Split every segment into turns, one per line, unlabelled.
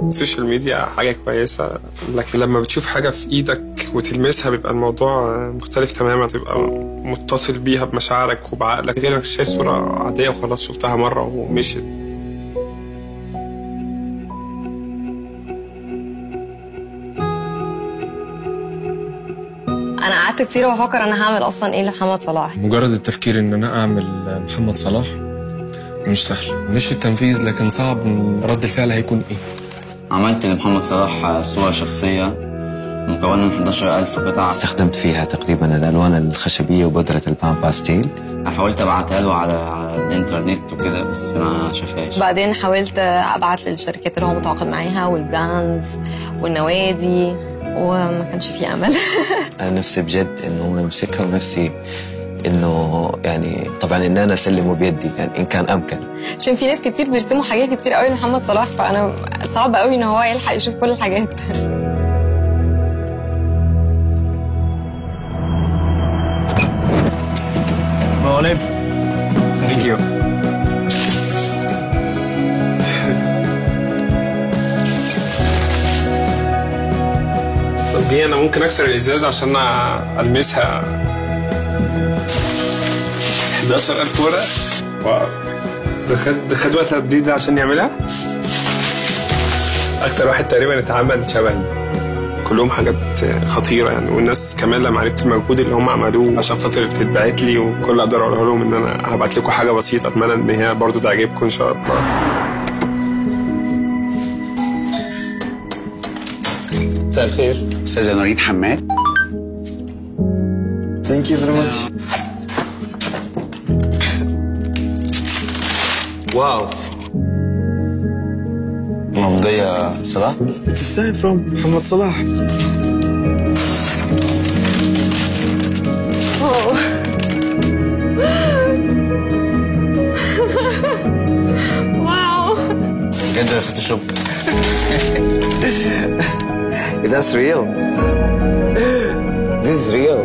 السوشيال ميديا حاجة كويسة لكن لما بتشوف حاجة في إيدك وتلمسها بيبقى الموضوع مختلف تماما تبقى متصل بيها بمشاعرك وبعقلك غير انك شايف صورة عادية وخلاص شفتها مرة ومشيت
انا قعدت كتير بفكر انا هعمل اصلا ايه لمحمد صلاح
مجرد التفكير ان انا اعمل محمد صلاح مش سهل مش التنفيذ لكن صعب رد الفعل هيكون ايه
عملت لمحمد صلاح صورة شخصية مكونة من 11000 قطعة
استخدمت فيها تقريبا الالوان الخشبيه وبودره البان باستيل
حاولت ابعتها له على على الانترنت وكده بس ما شافهاش
بعدين حاولت ابعت للشركات اللي هو متعاقد معاها والبراندز والنوادي وما كانش في امل
انا نفسي بجد انه هو يمسكها ونفسي انه يعني طبعا ان انا اسلمه بيدي يعني ان كان امكن
عشان في ناس كتير بيرسموا حاجات كتير قوي لمحمد صلاح فانا صعب قوي ان هو يلحق يشوف كل الحاجات
Olive. Thank you. طب دي انا ممكن اكسر الازاز عشان المسها 11000 ورقه واو ده خد ده خد وقت قد ايه ده عشان يعملها؟ اكتر واحد تقريبا اتعمل شبهي كلهم حاجات خطيره يعني والناس كمان لما عرفت المجهود اللي هم عملوه عشان خاطر بتتبعت لي وكل اللي اقدر اقوله لهم ان انا هبعت لكم حاجه بسيطه اتمنى ان هي برضو تعجبكم ان شاء الله
مساء الخير
استاذه نورين حماد
ثانك يو فيري ماتش
واو
ممضية صلاح
It's a sign from محمد صلاح
واو
بجد ولا فوتوشوب
That's real This is real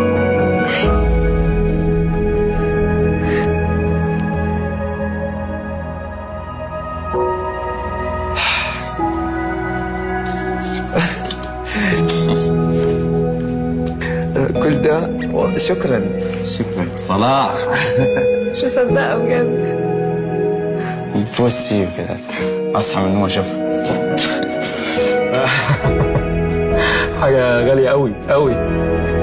كل ده شكرا شكرا صلاح
مش مصدقه بجد
فوق السيف كده اصحى من النوم اشوفها
حاجه غاليه قوي قوي